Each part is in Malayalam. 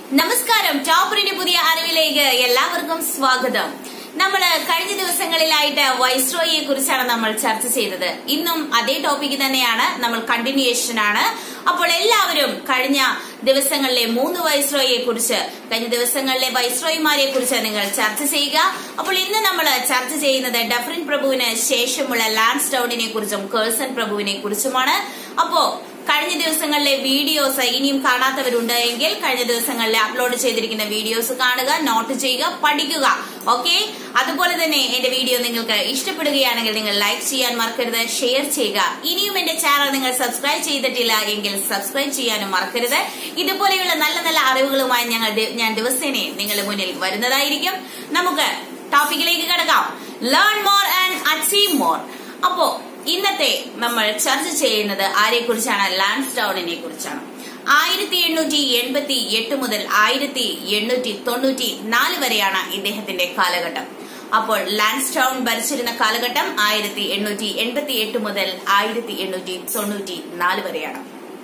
നമസ്കാരം ടോപ്പറിന്റെ പുതിയ അറിവിലേക്ക് എല്ലാവർക്കും സ്വാഗതം നമ്മൾ കഴിഞ്ഞ ദിവസങ്ങളിലായിട്ട് വൈസ്രോയിയെ കുറിച്ചാണ് നമ്മൾ ചർച്ച ചെയ്തത് ഇന്നും അതേ ടോപ്പിക് തന്നെയാണ് നമ്മൾ കണ്ടിന്യൂവേഷൻ ആണ് അപ്പോൾ എല്ലാവരും കഴിഞ്ഞ ദിവസങ്ങളിലെ മൂന്ന് വൈസ്രോയിയെ കുറിച്ച് കഴിഞ്ഞ ദിവസങ്ങളിലെ വൈസ്രോയിമാരെ കുറിച്ച് നിങ്ങൾ ചർച്ച ചെയ്യുക അപ്പോൾ ഇന്ന് നമ്മൾ ചർച്ച ചെയ്യുന്നത് ഡഫറിൻ പ്രഭുവിന് ശേഷമുള്ള ലാൻഡ് സ്റ്റൗണിനെ കുറിച്ചും കേഴ്സൺ പ്രഭുവിനെ കുറിച്ചുമാണ് അപ്പോ കഴിഞ്ഞ ദിവസങ്ങളിലെ വീഡിയോസ് ഇനിയും കാണാത്തവരുണ്ട് എങ്കിൽ കഴിഞ്ഞ ദിവസങ്ങളിൽ അപ്ലോഡ് ചെയ്തിരിക്കുന്ന വീഡിയോസ് കാണുക നോട്ട് ചെയ്യുക പഠിക്കുക ഓക്കെ അതുപോലെ തന്നെ എന്റെ വീഡിയോ നിങ്ങൾക്ക് ഇഷ്ടപ്പെടുകയാണെങ്കിൽ നിങ്ങൾ ലൈക്ക് ചെയ്യാൻ മറക്കരുത് ഷെയർ ചെയ്യുക ഇനിയും എന്റെ ചാനൽ നിങ്ങൾ സബ്സ്ക്രൈബ് ചെയ്തിട്ടില്ല എങ്കിൽ സബ്സ്ക്രൈബ് ചെയ്യാനും മറക്കരുത് ഇതുപോലെയുള്ള നല്ല നല്ല അറിവുകളുമായി ഞങ്ങൾ ദി- ഞാൻ ദിവസേന നിങ്ങളുടെ മുന്നിൽ വരുന്നതായിരിക്കും നമുക്ക് ടോപ്പിക്കിലേക്ക് കിടക്കാം learn more and achieve more അപ്പോ ഇന്നത്തെ നമ്മൾ ചർച്ച ചെയ്യുന്നത് ആരെ കുറിച്ചാണ് ലാൻഡ് സ്റ്റൗണിനെ കുറിച്ചാണ് ആയിരത്തി എണ്ണൂറ്റി എൺപത്തി എട്ട് മുതൽ ആയിരത്തി എണ്ണൂറ്റി തൊണ്ണൂറ്റി നാല് വരെയാണ് ഇദ്ദേഹത്തിന്റെ കാലഘട്ടം അപ്പോൾ ലാൻഡ് സ്റ്റൗൺ ഭരിച്ചിരുന്ന കാലഘട്ടം ആയിരത്തി എണ്ണൂറ്റി എൺപത്തി എട്ട് മുതൽ ആയിരത്തി എണ്ണൂറ്റി തൊണ്ണൂറ്റി നാല് വരെയാണ്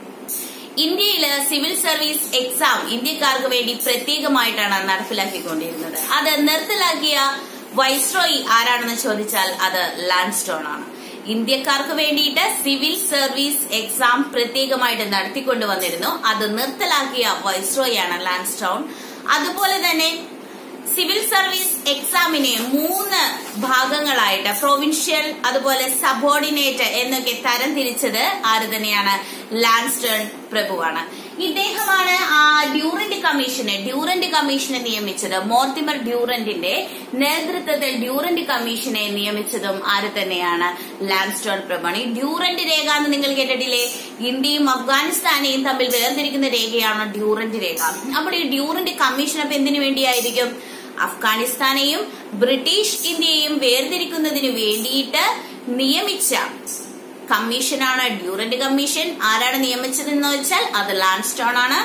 ഇന്ത്യയില് സിവിൽ സർവീസ് എക്സാം ഇന്ത്യക്കാർക്ക് വേണ്ടി പ്രത്യേകമായിട്ടാണ് നടപ്പിലാക്കിക്കൊണ്ടിരുന്നത് അത് നിർത്തലാക്കിയ വൈസ്രോയി ആരാണെന്ന് ചോദിച്ചാൽ അത് ലാൻഡ് സ്റ്റോൺ ആണ് ഇന്ത്യക്കാർക്ക് വേണ്ടിയിട്ട് സിവിൽ സർവീസ് എക്സാം പ്രത്യേകമായിട്ട് നടത്തിക്കൊണ്ടുവന്നിരുന്നു അത് നിർത്തലാക്കിയ വൈസ്രോയാണ് ലാൻഡ് സ്റ്റോൺ അതുപോലെ തന്നെ സിവിൽ സർവീസ് എക്സാമിനെ മൂന്ന് ഭാഗങ്ങളായിട്ട് പ്രൊവിൻഷ്യൽ അതുപോലെ സബോർഡിനേറ്റ് എന്നൊക്കെ തരം തിരിച്ചത് ആര് തന്നെയാണ് ലാൻസ്റ്റേൺ പ്രഭുവാണ് ഇദ്ദേഹമാണ് ആ ഡ്യൂറന്റ് കമ്മീഷനെ ഡ്യൂറന്റ് കമ്മീഷനെ നിയമിച്ചത് മോർത്തിമർ ഡ്യൂറന്റിന്റെ നേതൃത്വത്തിൽ ഡ്യൂറന്റ് കമ്മീഷനെ നിയമിച്ചതും ആര് തന്നെയാണ് ലാൻസ്റ്റോൺ പ്രഭുവാണ് ഈ ഡ്യൂറന്റ് രേഖ എന്ന് നിങ്ങൾ കേട്ടിട്ടില്ലേ ഇന്ത്യയും അഫ്ഗാനിസ്ഥാനെയും തമ്മിൽ വേർതിരിക്കുന്ന രേഖയാണ് ഡ്യൂറന്റ് രേഖ അപ്പോൾ ഈ ഡ്യൂറന്റ് കമ്മീഷൻ അപ്പൊ എന്തിനു വേണ്ടിയായിരിക്കും അഫ്ഗാനിസ്ഥാനെയും ബ്രിട്ടീഷ് ഇന്ത്യയെയും വേർതിരിക്കുന്നതിന് വേണ്ടിയിട്ട് നിയമിച്ച കമ്മീഷനാണ് ഡ്യൂറന്റ് കമ്മീഷൻ ആരാണ് നിയമിച്ചതെന്ന് വെച്ചാൽ അത് ലാൻഡ് സ്റ്റോൺ ആണ്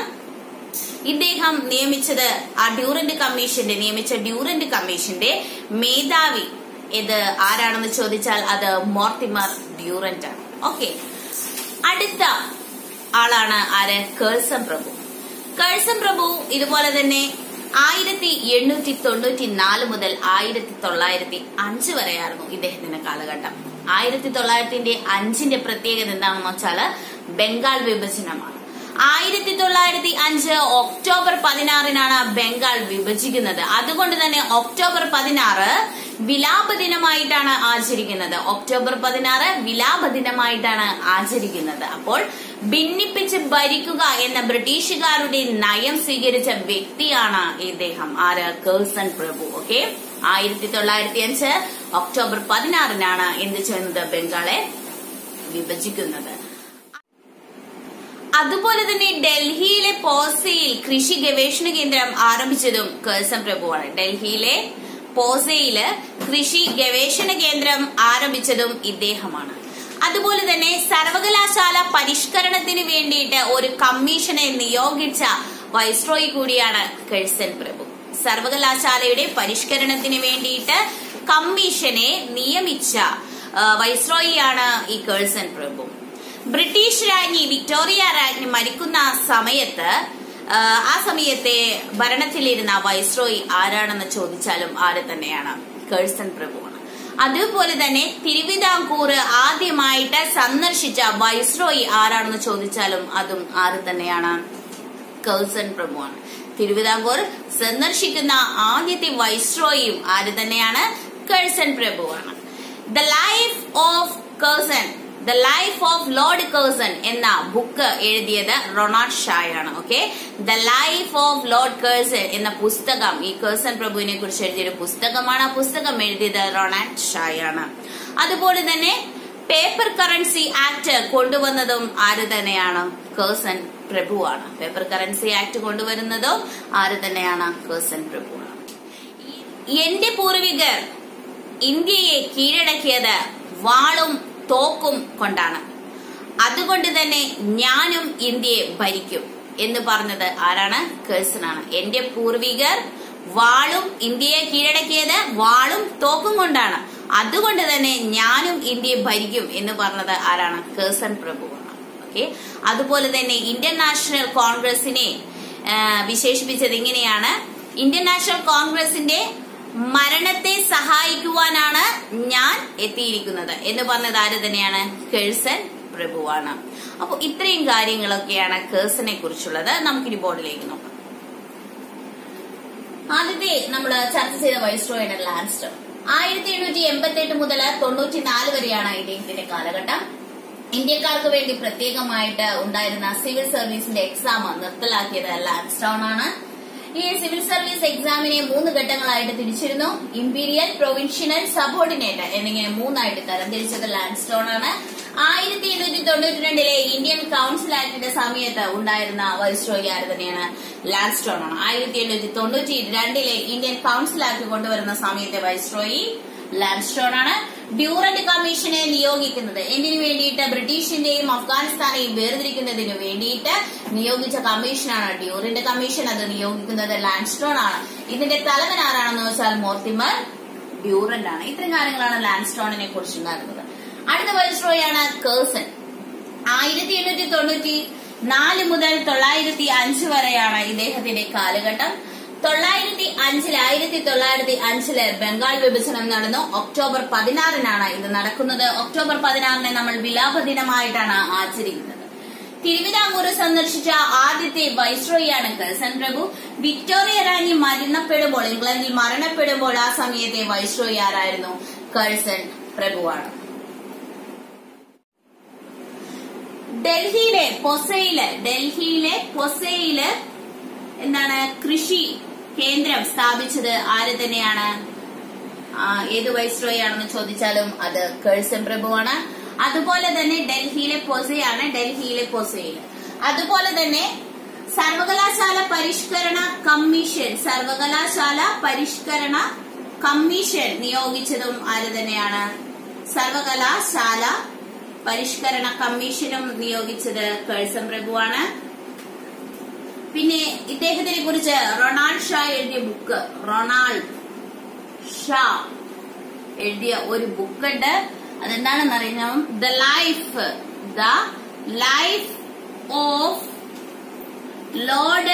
ഇദ്ദേഹം നിയമിച്ചത് ആ ഡ്യൂറന്റ് കമ്മീഷന്റെ നിയമിച്ച ഡ്യൂറന്റ് കമ്മീഷന്റെ മേധാവി ഇത് ആരാണെന്ന് ചോദിച്ചാൽ അത് മോർട്ടിമർ ഡ്യൂറന്റ് ആണ് ഓക്കെ അടുത്ത ആളാണ് ആര് കേൾസം പ്രഭു കേൾസം പ്രഭു ഇതുപോലെ തന്നെ ആയിരത്തി എണ്ണൂറ്റി തൊണ്ണൂറ്റി നാല് മുതൽ ആയിരത്തി തൊള്ളായിരത്തി അഞ്ച് വരെയായിരുന്നു ഇദ്ദേഹത്തിന്റെ കാലഘട്ടം ആയിരത്തി തൊള്ളായിരത്തിന്റെ അഞ്ചിന്റെ പ്രത്യേകത എന്താണെന്ന് വെച്ചാല് ബംഗാൾ വിഭജനമാണ് ആയിരത്തി തൊള്ളായിരത്തി അഞ്ച് ഒക്ടോബർ പതിനാറിനാണ് ബംഗാൾ വിഭജിക്കുന്നത് അതുകൊണ്ട് തന്നെ ഒക്ടോബർ പതിനാറ് വിലാപ ദിനമായിട്ടാണ് ആചരിക്കുന്നത് ഒക്ടോബർ പതിനാറ് വിലാപ ദിനമായിട്ടാണ് ആചരിക്കുന്നത് അപ്പോൾ ഭിന്നിപ്പിച്ച് ഭരിക്കുക എന്ന ബ്രിട്ടീഷുകാരുടെ നയം സ്വീകരിച്ച വ്യക്തിയാണ് ഇദ്ദേഹം ആര് കേഴ്സൺ പ്രഭു ഓക്കെ ആയിരത്തി തൊള്ളായിരത്തി അഞ്ച് ഒക്ടോബർ പതിനാറിനാണ് എന്ത് ചെയ്യുന്നത് ബംഗാളെ വിഭജിക്കുന്നത് അതുപോലെ തന്നെ ഡൽഹിയിലെ പോസയിൽ കൃഷി ഗവേഷണ കേന്ദ്രം ആരംഭിച്ചതും കേഴ്സൺ പ്രഭുവാണ് ഡൽഹിയിലെ പോസയില് കൃഷി ഗവേഷണ കേന്ദ്രം ആരംഭിച്ചതും ഇദ്ദേഹമാണ് അതുപോലെ തന്നെ സർവകലാശാല പരിഷ്കരണത്തിന് വേണ്ടിയിട്ട് ഒരു കമ്മീഷനെ നിയോഗിച്ച വൈസ്രോയി കൂടിയാണ് കേഴ്സൺ പ്രഭു സർവകലാശാലയുടെ പരിഷ്കരണത്തിന് വേണ്ടിയിട്ട് കമ്മീഷനെ നിയമിച്ച ആ, വൈസ്രോയിയാണ് ഈ കേഴ്സൺ പ്രഭു ബ്രിട്ടീഷ് രാജ്ഞി വിക്ടോറിയ രാജ്ഞി മരിക്കുന്ന സമയത്ത് ആ, ആ സമയത്തെ ഭരണത്തിലിരുന്ന വൈസ്രോയി ആരാണെന്ന് ചോദിച്ചാലും ആര് തന്നെയാണ് കേഴ്സൺ പ്രഭുവാണ് അതുപോലെ തന്നെ തിരുവിതാംകൂർ ആദ്യമായിട്ട് സന്ദർശിച്ച വൈസ്രോയി ആരാണെന്ന് ചോദിച്ചാലും അതും ആര് തന്നെയാണ് കേഴ്സൺ പ്രഭുവാണ് തിരുവിതാംകൂർ സന്ദർശിക്കുന്ന ആദ്യത്തെ വൈസ്രോയും ആര് തന്നെയാണ് കേഴ്സൺ പ്രഭുവാണ് the life of Curzon the life of lord Curzon എന്ന ബുക്ക് എഴുതിയത് റൊണാൾഡ് ഷായാണ് okay the life of lord Curzon എന്ന പുസ്തകം ഈ കേഴ്സൺ പ്രഭുവിനെ കുറിച്ച് എഴുതിയൊരു പുസ്തകമാണ് ആ പുസ്തകം എഴുതിയത് റൊണാൾഡ് ഷായാണ് അതുപോലെ തന്നെ പേപ്പർ കറൻസി ആക്ട് കൊണ്ടുവന്നതും ആര് തന്നെയാണ് കേഴ്സൺ പ്രഭുവാണ് പേപ്പർ കറൻസി ആക്ട് കൊണ്ടുവരുന്നതും ആര് തന്നെയാണ് കേഴ്സൺ പ്രഭുവാണ് എന്റെ പൂർവികർ ഇന്ത്യയെ കീഴടക്കിയത് വാളും തോക്കും കൊണ്ടാണ് അതുകൊണ്ട് തന്നെ ഞാനും ഇന്ത്യയെ ഭരിക്കും എന്ന് പറഞ്ഞത് ആരാണ് കേഴ്സനാണ് എന്റെ പൂർവികർ വാളും ഇന്ത്യയെ കീഴടക്കിയത് വാളും തോക്കും കൊണ്ടാണ് അതുകൊണ്ട് തന്നെ ഞാനും ഇന്ത്യയെ ഭരിക്കും എന്ന് പറഞ്ഞത് ആരാണ് കേഴ്സൺ പ്രഭുവാണ് ഓക്കെ അതുപോലെ തന്നെ ഇന്ത്യൻ നാഷണൽ കോൺഗ്രസിനെ ആ, വിശേഷിപ്പിച്ചത് ഇങ്ങനെയാണ് ഇന്ത്യൻ നാഷണൽ കോൺഗ്രസിന്റെ മരണത്തെ സഹായിക്കുവാനാണ് ഞാൻ എത്തിയിരിക്കുന്നത് എന്ന് പറഞ്ഞത് ആര് തന്നെയാണ് കേഴ്സൺ പ്രഭുവാണ് അപ്പൊ ഇത്രയും കാര്യങ്ങളൊക്കെയാണ് കേഴ്സനെ കുറിച്ചുള്ളത് നമുക്കിനി ബോർഡിലേക്ക് നോക്കാം ആദ്യത്തെ നമ്മൾ ചർച്ച ചെയ്ത വൈസ്രോയുടെ ലാൻസ്റ്റർ ആയിരത്തി എണ്ണൂറ്റി എൺപത്തി എട്ട് മുതൽ തൊണ്ണൂറ്റി നാല് വരെയാണ് ഇദ്ദേഹത്തിന്റെ കാലഘട്ടം ഇന്ത്യക്കാർക്ക് വേണ്ടി പ്രത്യേകമായിട്ട് ഉണ്ടായിരുന്ന സിവിൽ സർവീസിന്റെ എക്സാം നിർത്തലാക്കിയത് ലാൻസ്റ്റോൺ ആണ് ഈ സിവിൽ സർവീസ് എക്സാമിനെ മൂന്ന് ഘട്ടങ്ങളായിട്ട് തിരിച്ചിരുന്നു ഇമ്പീരിയൽ പ്രൊവിൻഷ്യൽ സബോർഡിനേറ്റ് എന്നിങ്ങനെ മൂന്നായിട്ട് തരംതിരിച്ചത് ലാൻസ്റ്റോൺ ആണ് ആയിരത്തി എണ്ണൂറ്റി തൊണ്ണൂറ്റി രണ്ടിലെ ഇന്ത്യൻ കൌൺസിൽ ആക്ടിന്റെ സമയത്ത് ഉണ്ടായിരുന്ന വൈസ്രോയി ആര് തന്നെയാണ് ലാൻസ്റ്റോൺ ആണ് ആയിരത്തി എണ്ണൂറ്റി തൊണ്ണൂറ്റി രണ്ടിലെ ഇന്ത്യൻ കൌൺസിൽ ആക്ട് കൊണ്ടുവരുന്ന സമയത്തെ വൈസ്രോയി ലാൻസ്റ്റോൺ ആണ് ഡ്യൂറന്റ് കമ്മീഷനെ നിയോഗിക്കുന്നത് എന്തിനു വേണ്ടിയിട്ട് ബ്രിട്ടീഷിന്റെയും അഫ്ഗാനിസ്ഥാനെയും വേർതിരിക്കുന്നതിന് വേണ്ടിയിട്ട് നിയോഗിച്ച കമ്മീഷനാണ് ഡ്യൂറന്റ് കമ്മീഷൻ അത് നിയോഗിക്കുന്നത് ലാൻസ്റ്റോൺ ആണ് ഇതിന്റെ തലവൻ ആരാണെന്ന് വെച്ചാൽ മോർത്തിമർ ഡ്യൂറന്റ് ആണ് ഇത്രയും കാര്യങ്ങളാണ് ലാൻസ്റ്റോണിനെ കുറിച്ചുണ്ടായിരുന്നത് അടുത്ത വൈസ്രോയാണ് കേഴ്സൺ ആയിരത്തി എണ്ണൂറ്റി തൊണ്ണൂറ്റി നാല് മുതൽ തൊള്ളായിരത്തി അഞ്ച് വരെയാണ് ഇദ്ദേഹത്തിന്റെ കാലഘട്ടം തൊള്ളായിരത്തി അഞ്ചിൽ ആയിരത്തി തൊള്ളായിരത്തി അഞ്ചില് ബംഗാൾ വിഭജനം നടന്നു ഒക്ടോബർ പതിനാറിനാണ് ഇത് നടക്കുന്നത് ഒക്ടോബർ പതിനാറിനെ നമ്മൾ വിലാപ ദിനമായിട്ടാണ് ആചരിക്കുന്നത് തിരുവിതാംകൂർ സന്ദർശിച്ച ആദ്യത്തെ വൈസ്രോയിയാണ് കഴ്സൺ പ്രഭു വിക്ടോറിയ റാണി മരണപ്പെടുമ്പോൾ ഇംഗ്ലണ്ടിൽ മരണപ്പെടുമ്പോൾ ആ സമയത്തെ വൈസ്രോയി ആരായിരുന്നു കഴ്സൺ പ്രഭുവാണ് ഡൽഹിയിലെ പൊസയില് ഡൽഹിയിലെ പൊസയില് എന്താണ് കൃഷി കേന്ദ്രം സ്ഥാപിച്ചത് ആര് തന്നെയാണ് ആ, ഏത് വൈസ്രോയി ആണെന്ന് ചോദിച്ചാലും അത് കേഴ്സൺ പ്രഭുവാണ് അതുപോലെ തന്നെ ഡൽഹിയിലെ പൊസയാണ് ഡൽഹിയിലെ പൊസയില് അതുപോലെ തന്നെ സർവകലാശാല പരിഷ്കരണ കമ്മീഷൻ സർവകലാശാല പരിഷ്കരണ കമ്മീഷൻ നിയോഗിച്ചതും ആര് തന്നെയാണ് സർവകലാശാല പരിഷ്കരണ കമ്മീഷനും നിയോഗിച്ചത് കേഴ്സൺ പ്രഭുവാണ് പിന്നെ ഇദ്ദേഹത്തിനെ കുറിച്ച് റൊണാൾഡ് ഷാ എഴുതിയ ബുക്ക് റൊണാൾഡ് ഷാ എഴുതിയ ഒരു ബുക്ക് ഉണ്ട് അതെന്താണെന്ന് അറിയാം the life the life of lord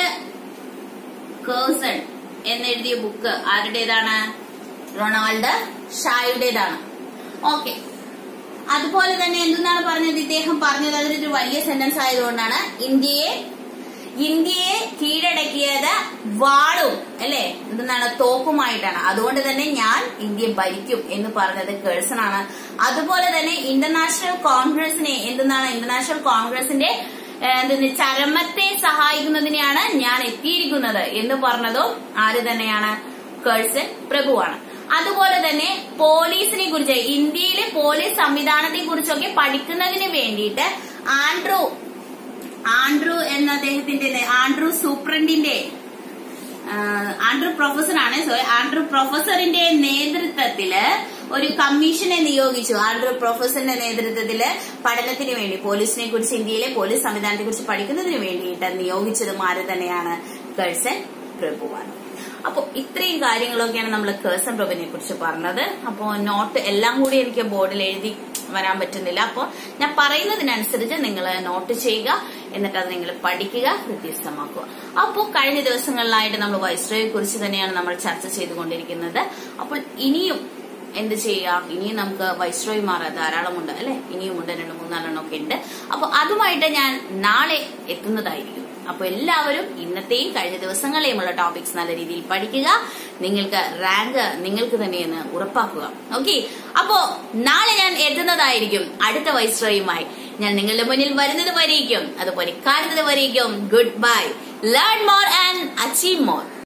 Curzon എന്നെഴുതിയ ബുക്ക് ആരുടേതാണ് റൊണാൾഡ് ഷായുടേതാണ് ഓക്കെ അതുപോലെ തന്നെ എന്തെന്നാണ് പറഞ്ഞത് ഇദ്ദേഹം പറഞ്ഞത് അതൊരു വലിയ സെന്റൻസ് ആയതുകൊണ്ടാണ് ഇന്ത്യയെ ഇന്ത്യയെ കീഴടക്കിയത് വാളും അല്ലെ എന്തെന്നാണ് തോക്കുമായിട്ടാണ് അതുകൊണ്ട് തന്നെ ഞാൻ ഇന്ത്യ ഭരിക്കും എന്ന് പറഞ്ഞത് കേഴ്സൺ ആണ് അതുപോലെ തന്നെ ഇന്റർനാഷണൽ കോൺഗ്രസിനെ എന്തെന്നാണ് ഇന്റർനാഷണൽ കോൺഗ്രസിന്റെ ഏഹ്, എന്തെന്ന് ചരമത്തെ സഹായിക്കുന്നതിനെയാണ് ഞാൻ എത്തിയിരിക്കുന്നത് എന്ന് പറഞ്ഞതും ആര് തന്നെയാണ് കേഴ്സൺ പ്രഭുവാണ് അതുപോലെ തന്നെ പോലീസിനെ കുറിച്ച് ഇന്ത്യയിലെ പോലീസ് സംവിധാനത്തെ കുറിച്ചൊക്കെ പഠിക്കുന്നതിന് വേണ്ടിയിട്ട് ആൻഡ്രൂ ആൻഡ്രൂ എന്ന അദ്ദേഹത്തിന്റെ നേ- ആൻഡ്രൂ സൂപ്രണ്ടിന്റെ ആ, ആൻഡ്രൂ പ്രൊഫസറാണ് സോറി ആൻഡ്രൂ പ്രൊഫസറിന്റെ നേതൃത്വത്തില് ഒരു കമ്മീഷനെ നിയോഗിച്ചു ആൻഡ്രൂ പ്രൊഫസറിന്റെ നേതൃത്വത്തില് പഠനത്തിന് വേണ്ടി പോലീസിനെ കുറിച്ച് ഇന്ത്യയിലെ പോലീസ് സംവിധാനത്തെ കുറിച്ച് പഠിക്കുന്നതിന് വേണ്ടിയിട്ട് നിയോഗിച്ചതും ആര് തന്നെയാണ് കേഴ്സൺ പ്രഭുവാണ് അപ്പൊ ഇത്രയും കാര്യങ്ങളൊക്കെയാണ് നമ്മൾ കേഴ്സൺ പ്രഭുവിനെ കുറിച്ച് പറഞ്ഞത് അപ്പോൾ നോട്ട് എല്ലാം കൂടി എനിക്ക് ബോർഡിൽ എഴുതി വരാൻ പറ്റുന്നില്ല അപ്പോൾ ഞാൻ പറയുന്നതിനനുസരിച്ച് നിങ്ങൾ നോട്ട് ചെയ്യുക എന്നിട്ട് അത് നിങ്ങൾ പഠിക്കുക ഹൃദ്യസ്ഥമാക്കുക അപ്പോൾ കഴിഞ്ഞ ദിവസങ്ങളിലായിട്ട് നമ്മൾ വൈസ്രോയെ കുറിച്ച് തന്നെയാണ് നമ്മൾ ചർച്ച ചെയ്തുകൊണ്ടിരിക്കുന്നത് അപ്പോൾ ഇനിയും എന്ത് ചെയ്യുക ഇനിയും നമുക്ക് വൈസ്രോയിമാർ ധാരാളമുണ്ട് അല്ലെ ഇനിയുമുണ്ട് രണ്ട് മൂന്നാലെണ്ണം ഒക്കെ ഉണ്ട് അപ്പൊ അതുമായിട്ട് ഞാൻ നാളെ എത്തുന്നതായിരിക്കും അപ്പൊ എല്ലാവരും ഇന്നത്തെയും കഴിഞ്ഞ ദിവസങ്ങളെയുമുള്ള ടോപ്പിക്സ് നല്ല രീതിയിൽ പഠിക്കുക നിങ്ങൾക്ക് റാങ്ക് നിങ്ങൾക്ക് തന്നെയെന്ന് ഉറപ്പാക്കുക ഓക്കെ അപ്പോ നാളെ ഞാൻ എത്തുന്നതായിരിക്കും അടുത്ത വൈസ്രോയുമായി ഞാൻ നിങ്ങളുടെ മുന്നിൽ വരുന്നത് വരേക്കും അതുപോലെ കാണുന്നത് വരേക്കും goodbye learn more and achieve more